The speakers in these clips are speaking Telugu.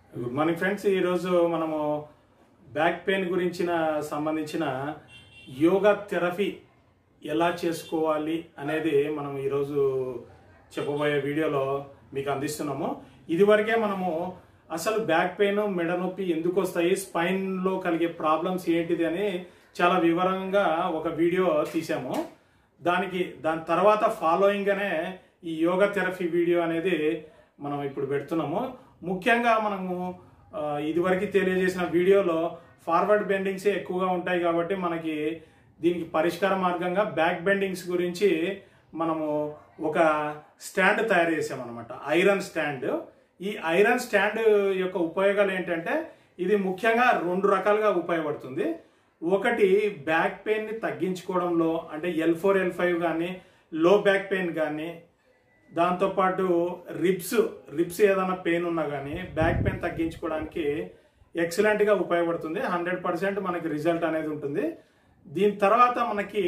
గుడ్ మార్నింగ్ ఫ్రెండ్స్ ఈరోజు మనము బ్యాక్ పెయిన్ గురించిన సంబంధించిన యోగా థెరపీ ఎలా చేసుకోవాలి అనేది మనం ఈరోజు చెప్పబోయే వీడియోలో మీకు అందిస్తున్నాము ఇదివరకే మనము అసలు బ్యాక్ పెయిన్ మెడ నొప్పి ఎందుకు వస్తాయి స్పైన్లో కలిగే ప్రాబ్లమ్స్ ఏంటిది అని చాలా వివరంగా ఒక వీడియో తీసాము దానికి దాని తర్వాత ఫాలోయింగ్ అనే ఈ యోగా థెరపీ వీడియో అనేది మనం ఇప్పుడు పెడుతున్నాము ముఖ్యంగా మనము ఆ, ఇదివరకు తెలియజేసిన వీడియోలో ఫార్వర్డ్ బెండింగ్స్ ఎక్కువగా ఉంటాయి కాబట్టి మనకి దీనికి పరిష్కార మార్గంగా బ్యాక్ బెండింగ్స్ గురించి మనము ఒక స్టాండ్ తయారు చేసామన్నమాట ఐరన్ స్టాండ్ ఈ ఐరన్ స్టాండ్ యొక్క ఉపయోగాలు ఏంటంటే ఇది ముఖ్యంగా రెండు రకాలుగా ఉపయోగపడుతుంది ఒకటి బ్యాక్ పెయిన్ ని తగ్గించుకోవడంలో అంటే ఎల్ ఫోర్ ఎల్ ఫైవ్ కానీ లో బ్యాక్ పెయిన్ కానీ దాంతోపాటు రిబ్స్ రిబ్స్ ఏదైనా పెయిన్ ఉన్నా కానీ బ్యాక్ పెయిన్ తగ్గించుకోవడానికి ఎక్సలెంట్గా ఉపయోగపడుతుంది హండ్రెడ్ పర్సెంట్ మనకి రిజల్ట్ అనేది ఉంటుంది దీని తర్వాత మనకి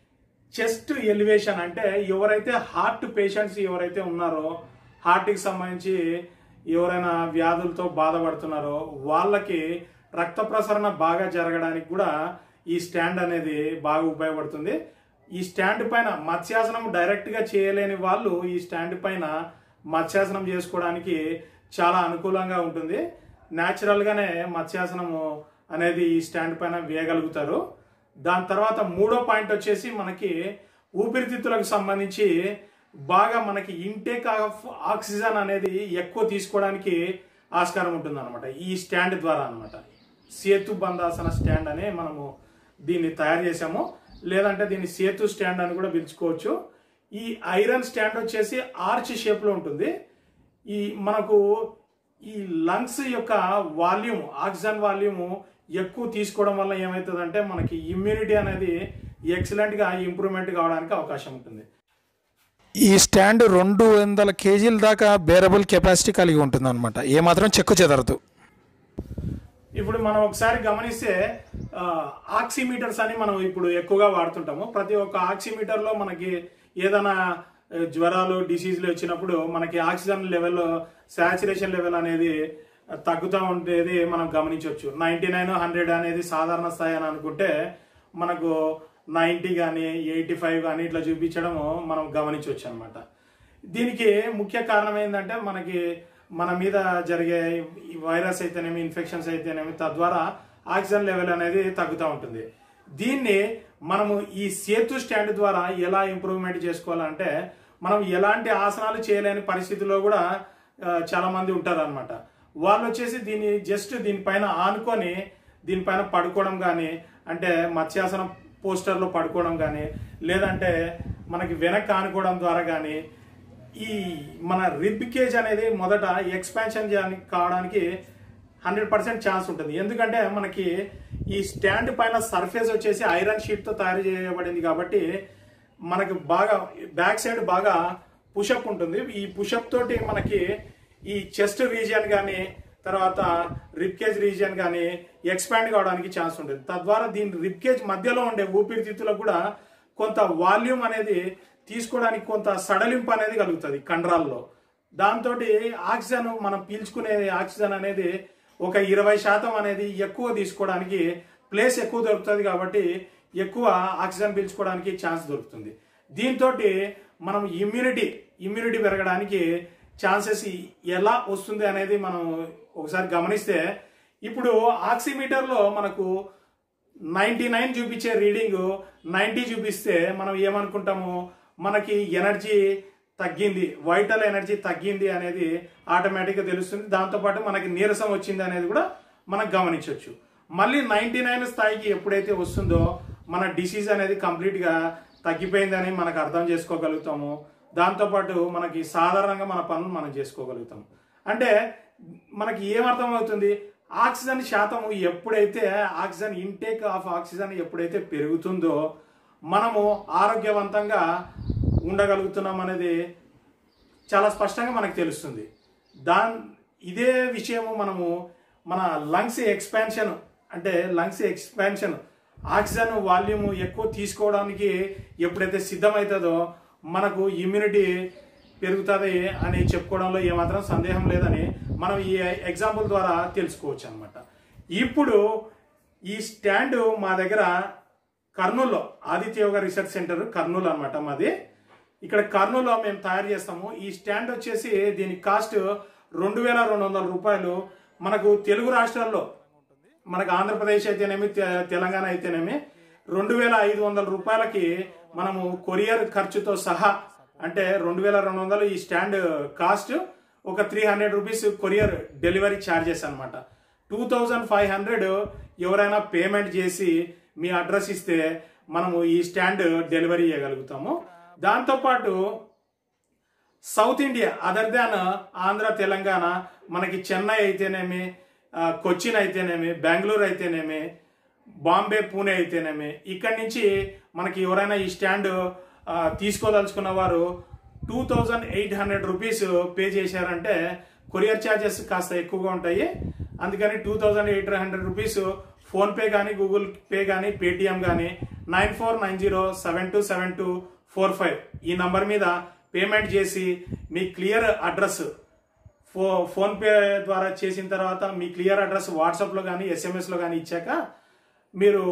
చెస్ట్ ఎలివేషన్ అంటే ఎవరైతే హార్ట్ పేషెంట్స్ ఎవరైతే ఉన్నారో హార్ట్కి సంబంధించి ఎవరైనా వ్యాధులతో బాధపడుతున్నారో వాళ్ళకి రక్త ప్రసరణ బాగా జరగడానికి కూడా ఈ స్టాండ్ అనేది బాగా ఉపయోగపడుతుంది ఈ స్టాండ్ పైన మత్స్యాసనం డైరెక్ట్ గా చేయలేని వాళ్ళు ఈ స్టాండ్ పైన మత్స్యాసనం చేసుకోవడానికి చాలా అనుకూలంగా ఉంటుంది న్యాచురల్ గానే మత్స్యాసనము అనేది ఈ స్టాండ్ పైన వేయగలుగుతారు దాని తర్వాత మూడో పాయింట్ వచ్చేసి మనకి ఊపిరితిత్తులకు సంబంధించి బాగా మనకి ఇంటేక్ ఆఫ్ ఆక్సిజన్ అనేది ఎక్కువ తీసుకోవడానికి ఆస్కారం ఉంటుంది అనమాట ఈ స్టాండ్ ద్వారా అనమాట సేతు బంధాసన స్టాండ్ అని మనము దీన్ని తయారు చేసాము లేదంటే దీన్ని సేతు స్టాండ్ అని కూడా పిలుచుకోవచ్చు ఈ ఐరన్ స్టాండ్ వచ్చేసి ఆర్చ్ షేప్ లో ఉంటుంది ఈ మనకు ఈ లంగ్స్ యొక్క వాల్యూమ్ ఆక్సిజన్ వాల్యూమ్ ఎక్కువ తీసుకోవడం వల్ల ఏమవుతుందంటే మనకి ఇమ్యూనిటీ అనేది ఎక్సలెంట్ గా ఇంప్రూవ్మెంట్ కావడానికి అవకాశం ఉంటుంది ఈ స్టాండ్ రెండు వందల కేజీల దాకా బేరబుల్ కెపాసిటీ కలిగి ఉంటుంది అనమాట ఏమాత్రం చెక్కు చెదరదు ఇప్పుడు మనం ఒకసారి గమనిస్తే ఆ, ఆక్సిమీటర్స్ అని మనం ఇప్పుడు ఎక్కువగా వాడుతుంటాము ప్రతి ఒక్క ఆక్సిమీటర్ లో మనకి ఏదైనా ఆ, జ్వరాలు డిసీజ్లు వచ్చినప్పుడు మనకి ఆక్సిజన్ లెవెల్ శాచురేషన్ లెవెల్ అనేది తగ్గుతూ ఉండేది మనం గమనించవచ్చు నైన్టీ నైన్ హండ్రెడ్ అనేది సాధారణ స్థాయి అని అనుకుంటే మనకు నైంటీ కానీ ఎయిటీ ఫైవ్ కానీ ఇట్లా చూపించడము మనం గమనించవచ్చు అనమాట దీనికి ముఖ్య కారణం ఏంటంటే మనకి మన మీద జరిగే ఈ వైరస్ అయితేనేమి ఇన్ఫెక్షన్స్ అయితేనేమి తద్వారా ఆక్సిజన్ లెవెల్ అనేది తగ్గుతూ ఉంటుంది దీన్ని మనము ఈ సేతు స్టాండ్ ద్వారా ఎలా ఇంప్రూవ్మెంట్ చేసుకోవాలంటే మనం ఎలాంటి ఆసనాలు చేయలేని పరిస్థితిలో కూడా ఆ, చాలా మంది ఉంటారు అనమాట వాళ్ళు వచ్చేసి దీన్ని జస్ట్ దీనిపైన ఆనుకొని దీనిపైన పడుకోవడం కానీ అంటే మత్స్యాసనం పోస్టర్లో పడుకోవడం కానీ లేదంటే మనకి వెనక్కి ఆనుకోవడం ద్వారా కానీ ఈ మన రిబ్ కేజ్ అనేది మొదట ఎక్స్పాన్షన్ చేయడానికి కావడానికి హండ్రెడ్ పర్సెంట్ ఛాన్స్ ఉంటుంది ఎందుకంటే మనకి ఈ స్టాండ్ పైన సర్ఫేస్ వచ్చేసి ఐరన్ షీట్ తో తయారు చేయబడింది కాబట్టి మనకి బాగా బ్యాక్ సైడ్ బాగా పుషప్ ఉంటుంది ఈ పుషప్ తోటి మనకి ఈ చెస్ట్ రీజియన్ కానీ తర్వాత రిబ్ కేజ్ రీజియన్ కానీ ఎక్స్పాండ్ కావడానికి ఛాన్స్ ఉంటుంది తద్వారా దీని రిబ్ కేజ్ మధ్యలో ఉండే ఊపిరితిత్తులకు కూడా కొంత వాల్యూమ్ అనేది తీసుకోవడానికి కొంత సడలింపు అనేది కలుగుతుంది కండరాల్లో దాంతో ఆక్సిజన్ మనం పీల్చుకునే ఆక్సిజన్ అనేది ఒక ఇరవై శాతం అనేది ఎక్కువ తీసుకోవడానికి ప్లేస్ ఎక్కువ దొరుకుతుంది కాబట్టి ఎక్కువ ఆక్సిజన్ పీల్చుకోవడానికి ఛాన్స్ దొరుకుతుంది దీంతో మనం ఇమ్యూనిటీ ఇమ్యూనిటీ పెరగడానికి ఛాన్సెస్ ఎలా వస్తుంది అనేది మనం ఒకసారి గమనిస్తే ఇప్పుడు ఆక్సిమీటర్లో మనకు నైన్టీ నైన్ చూపించే రీడింగ్ నైన్టీ చూపిస్తే మనం ఏమనుకుంటాము మనకి ఎనర్జీ తగ్గింది వైటల్ ఎనర్జీ తగ్గింది అనేది ఆటోమేటిక్గా తెలుస్తుంది దాంతోపాటు మనకి నీరసం వచ్చింది అనేది కూడా మనం గమనించవచ్చు మళ్ళీ నైన్టీ నైన్ స్థాయికి ఎప్పుడైతే వస్తుందో మన డిసీజ్ అనేది కంప్లీట్గా తగ్గిపోయిందని మనకు అర్థం చేసుకోగలుగుతాము దాంతోపాటు మనకి సాధారణంగా మన పనులు మనం చేసుకోగలుగుతాము అంటే మనకి ఏమర్థం అవుతుంది ఆక్సిజన్ శాతం ఎప్పుడైతే ఆక్సిజన్ ఇంటేక్ ఆఫ్ ఆక్సిజన్ ఎప్పుడైతే పెరుగుతుందో మనము ఆరోగ్యవంతంగా ఉండగలుగుతున్నాం అనేది చాలా స్పష్టంగా మనకు తెలుస్తుంది దాన్ ఇదే విషయము మనము మన లంగ్స్ ఎక్స్పాన్షన్ అంటే లంగ్స్ ఎక్స్పాన్షన్ ఆక్సిజన్ వాల్యూమ్ ఎక్కువ తీసుకోవడానికి ఎప్పుడైతే సిద్ధమవుతుందో మనకు ఇమ్యూనిటీ పెరుగుతుంది అని చెప్పుకోవడంలో ఏమాత్రం సందేహం లేదని మనం ఈ ఎగ్జాంపుల్ ద్వారా తెలుసుకోవచ్చు అనమాట ఇప్పుడు ఈ స్టాండ్ మా దగ్గర కర్నూలులో ఆదిత్య యోగ రీసెర్చ్ సెంటర్ కర్నూలు అనమాట మాది ఇక్కడ కర్నూలులో మేము తయారు చేస్తాము ఈ స్టాండ్ వచ్చేసి దీని కాస్ట్ రెండు వేల రెండు వందల రూపాయలు మనకు తెలుగు రాష్ట్రాల్లో మనకు ఆంధ్రప్రదేశ్ అయితేనేమి తె- తెలంగాణ అయితేనేమి రెండు వేల ఐదు వందల రూపాయలకి మనము కొరియర్ ఖర్చుతో సహా అంటే రెండు వేల రెండు వందలు ఈ స్టాండ్ కాస్ట్ ఒక three hundred rupees courier delivery charges అనమాట టూ థౌజండ్ ఫైవ్ హండ్రెడ్ ఎవరైనా పేమెంట్ చేసి మీ అడ్రస్ ఇస్తే మనము ఈ స్టాండ్ డెలివరీ చేయగలుగుతాము దాంతోపాటు south India other than Andhra Telangana మనకి చెన్నై అయితేనేమి ఆ, కొచ్చిన్ అయితేనేమి బెంగళూరు అయితేనేమి బాంబే పూణే అయితేనేమి ఇక్కడి నుంచి మనకి ఎవరైనా ఈ స్టాండ్ ఆ, తీసుకోదలుచుకున్న వారు two thousand eight hundred rupees pay చేశారంటే కొరియర్ ఛార్జెస్ కాస్త ఎక్కువగా ఉంటాయి అందుకని two thousand eight hundred rupees PhonePe కానీ గూగుల్ పే కానీ పేటిఎం కానీ nine four nine zero seven two seven two four five ఈ నంబర్ మీద పేమెంట్ చేసి మీ క్లియర్ అడ్రస్ ఫో ఫోన్పే ద్వారా చేసిన తర్వాత మీ క్లియర్ అడ్రస్ వాట్సాప్లో కానీ ఎస్ఎంఎస్లో కానీ ఇచ్చాక మీరు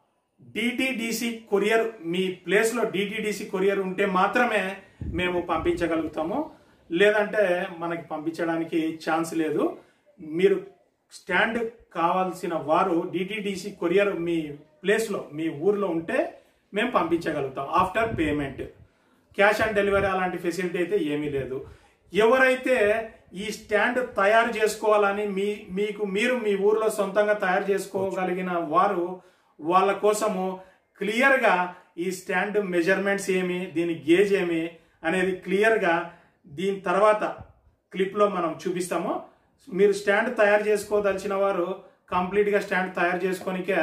డిటిడిసి కొరియర్ మీ ప్లేస్లో డిటిడిసి కొరియర్ ఉంటే మాత్రమే మేము పంపించగలుగుతాము లేదంటే మనకి పంపించడానికి ఛాన్స్ లేదు మీరు స్టాండ్ కావాల్సిన వారు డిటిడిసి కొరియర్ మీ ప్లేస్లో మీ ఊర్లో ఉంటే మేము పంపించగలుగుతాం after payment cash on delivery అలాంటి ఫెసిలిటీ అయితే ఏమీ లేదు ఎవరైతే ఈ స్టాండ్ తయారు చేసుకోవాలని మీ మీకు మీరు మీ ఊర్లో సొంతంగా తయారు చేసుకోగలిగిన వారు వాళ్ళ కోసము క్లియర్గా ఈ స్టాండ్ మెజర్మెంట్స్ ఏమి దీని గేజ్ ఏమి అనేది క్లియర్గా దీని తర్వాత క్లిప్లో మనం చూపిస్తాము మీరు స్టాండ్ తయారు చేసుకోదలిచిన వారు కంప్లీట్గా స్టాండ్ తయారు చేసుకోనికే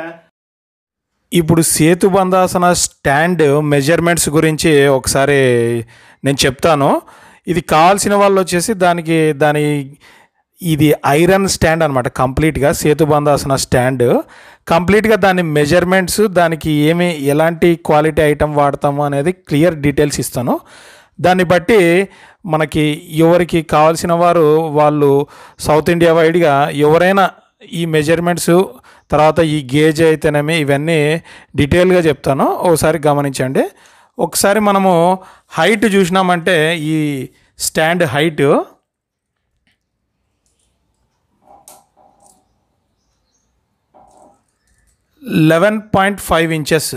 ఇప్పుడు సేతు బంధాసన స్టాండ్ మెజర్మెంట్స్ గురించి ఒకసారి నేను చెప్తాను ఇది కావాల్సిన వాళ్ళు వచ్చేసి దానికి దాని ఇది ఐరన్ స్టాండ్ అనమాట కంప్లీట్గా సేతు బంధాసన స్టాండ్ కంప్లీట్గా దాని మెజర్మెంట్స్ దానికి ఏమి ఎలాంటి క్వాలిటీ ఐటమ్ వాడతాము అనేది క్లియర్ డీటెయిల్స్ ఇస్తాను దాన్ని బట్టి మనకి ఎవరికి కావాల్సిన వారు వాళ్ళు సౌత్ ఇండియా వైడ్గా ఎవరైనా ఈ మెజర్మెంట్స్ తర్వాత ఈ గేజ్ అయితేనేమి ఇవన్నీ డీటెయిల్గా చెప్తాను ఒకసారి గమనించండి ఒకసారి మనము హైట్ చూసినామంటే ఈ stand height eleven point five inches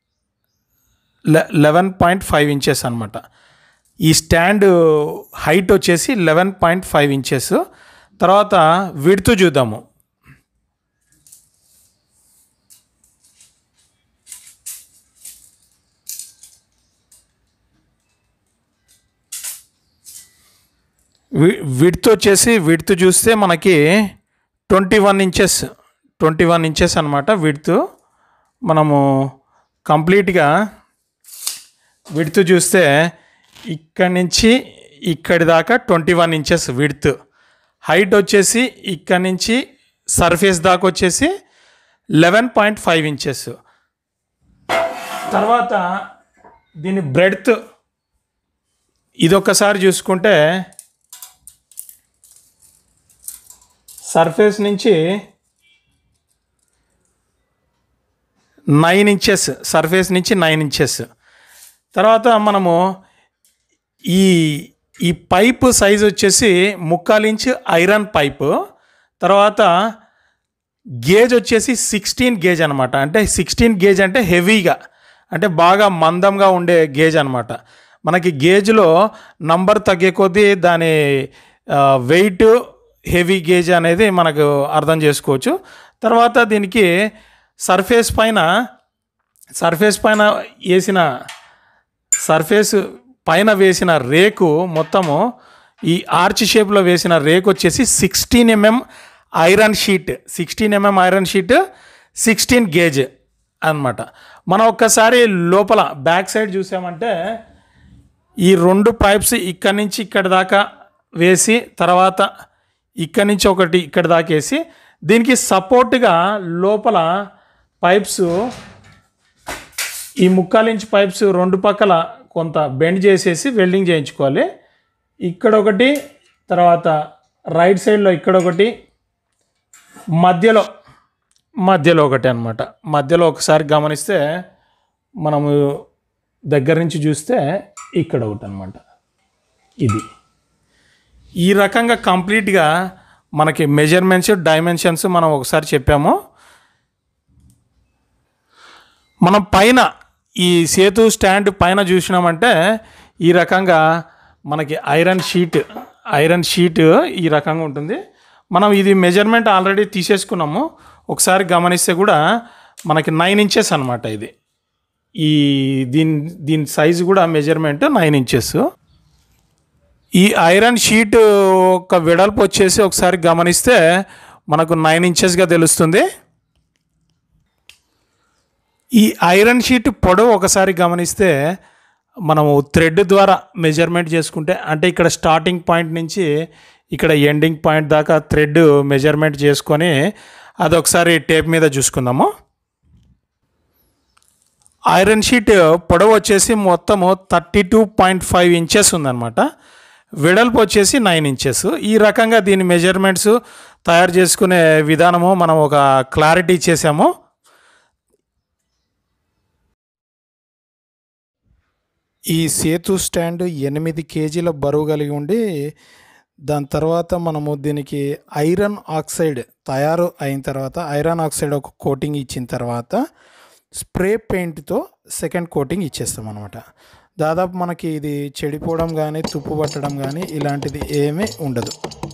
eleven point five inches అనమాట ఈ స్టాండ్ హైట్ వచ్చేసి లెవెన్ పాయింట్ ఫైవ్ ఇంచెస్ తర్వాత విడుతు చూద్దాము విడ్త్ వచ్చేసి విడ్త్ చూస్తే మనకి twenty one inches twenty one inches అనమాట విడ్త్ మనము కంప్లీట్గా విడ్త్ చూస్తే ఇక్కడి నుంచి ఇక్కడి దాకా twenty one inches width height వచ్చేసి ఇక్కడి నుంచి సర్ఫేస్ దాకా వచ్చేసి లెవెన్ పాయింట్ ఫైవ్ ఇంచెస్ తర్వాత దీని బ్రెడ్త్ ఇదొక్కసారి చూసుకుంటే సర్ఫేస్ నుంచి నైన్ ఇంచెస్ సర్ఫేస్ నుంచి నైన్ ఇంచెస్ తర్వాత మనము ఈ ఈ పైప్ సైజ్ వచ్చేసి ముక్కాలు ఇంచ్ ఐరన్ పైప్ తర్వాత గేజ్ వచ్చేసి సిక్స్టీన్ గేజ్ అనమాట అంటే సిక్స్టీన్ గేజ్ అంటే హెవీగా అంటే బాగా మందంగా ఉండే గేజ్ అనమాట మనకి గేజ్లో నంబర్ తగ్గే కొద్దీ దాని వెయిట్ హెవీ గేజ్ అనేది మనకు అర్థం చేసుకోవచ్చు తర్వాత దీనికి సర్ఫేస్ పైన సర్ఫేస్ పైన వేసిన సర్ఫేస్ పైన వేసిన రేకు మొత్తము ఈ ఆర్చ్ షేప్లో వేసిన రేకు వచ్చేసి sixteen mm iron sheet sixteen mm iron sheet sixteen gauge అన్నమాట మనం ఒక్కసారి లోపల బ్యాక్ సైడ్ చూసామంటే ఈ రెండు పైప్స్ ఇక్కడి నుంచి ఇక్కడ దాకా వేసి తర్వాత ఇక్కడి నుంచి ఒకటి ఇక్కడ దాకా వేసి దీనికి సపోర్ట్గా లోపల పైప్స్ ఈ ముక్కాలు ఇంచ్ పైప్స్ రెండు పక్కల కొంత బెండ్ చేసేసి వెల్డింగ్ చేయించుకోవాలి ఇక్కడ ఒకటి తర్వాత రైట్ సైడ్లో ఇక్కడ ఒకటి మధ్యలో మధ్యలో ఒకటి అనమాట మధ్యలో ఒకసారి గమనిస్తే మనము దగ్గర నుంచి చూస్తే ఇక్కడ ఒకటి అనమాట ఇది ఈ రకంగా కంప్లీట్గా మనకి మెజర్మెంట్స్ డైమెన్షన్స్ మనం ఒకసారి చెప్పాము మనం పైన ఈ సేతు స్టాండ్ పైన చూసినామంటే ఈ రకంగా మనకి ఐరన్ షీట్ ఐరన్ షీట్ ఈ రకంగా ఉంటుంది మనం ఇది మెజర్మెంట్ ఆల్రెడీ తీసేసుకున్నాము ఒకసారి గమనిస్తే కూడా మనకి నైన్ ఇంచెస్ అనమాట ఇది ఈ దీని దీని సైజు కూడా మెజర్మెంట్ నైన్ ఇంచెస్ ఈ ఐరన్ షీట్ ఒక వెడల్పు వచ్చేసి ఒకసారి గమనిస్తే మనకు నైన్ ఇంచెస్గా తెలుస్తుంది ఈ ఐరన్ షీట్ పొడవు ఒకసారి గమనిస్తే మనము థ్రెడ్ ద్వారా మెజర్మెంట్ చేసుకుంటే అంటే ఇక్కడ స్టార్టింగ్ పాయింట్ నుంచి ఇక్కడ ఎండింగ్ పాయింట్ దాకా థ్రెడ్ మెజర్మెంట్ చేసుకొని అది ఒకసారి టేప్ మీద చూసుకుందాము ఐరన్ షీట్ పొడవు వచ్చేసి మొత్తము thirty two point five inches ఉందన్నమాట వెడల్పు వచ్చేసి నైన్ ఇంచెస్ ఈ రకంగా దీని మెజర్మెంట్స్ తయారు చేసుకునే విధానము మనం ఒక క్లారిటీ ఇచ్చేసాము ఈ సేతు స్టాండ్ ఎనిమిది కేజీల బరువు కలిగి ఉండి దాని తర్వాత మనము దీనికి ఐరన్ ఆక్సైడ్ తయారు అయిన తర్వాత ఐరన్ ఆక్సైడ్ ఒక కోటింగ్ ఇచ్చిన తర్వాత స్ప్రే పెయింట్తో సెకండ్ కోటింగ్ ఇచ్చేస్తాం అనమాట దాదాపు మనకి ఇది చెడిపోవడం కానీ తుప్పు పట్టడం కానీ ఇలాంటిది ఏమీ ఉండదు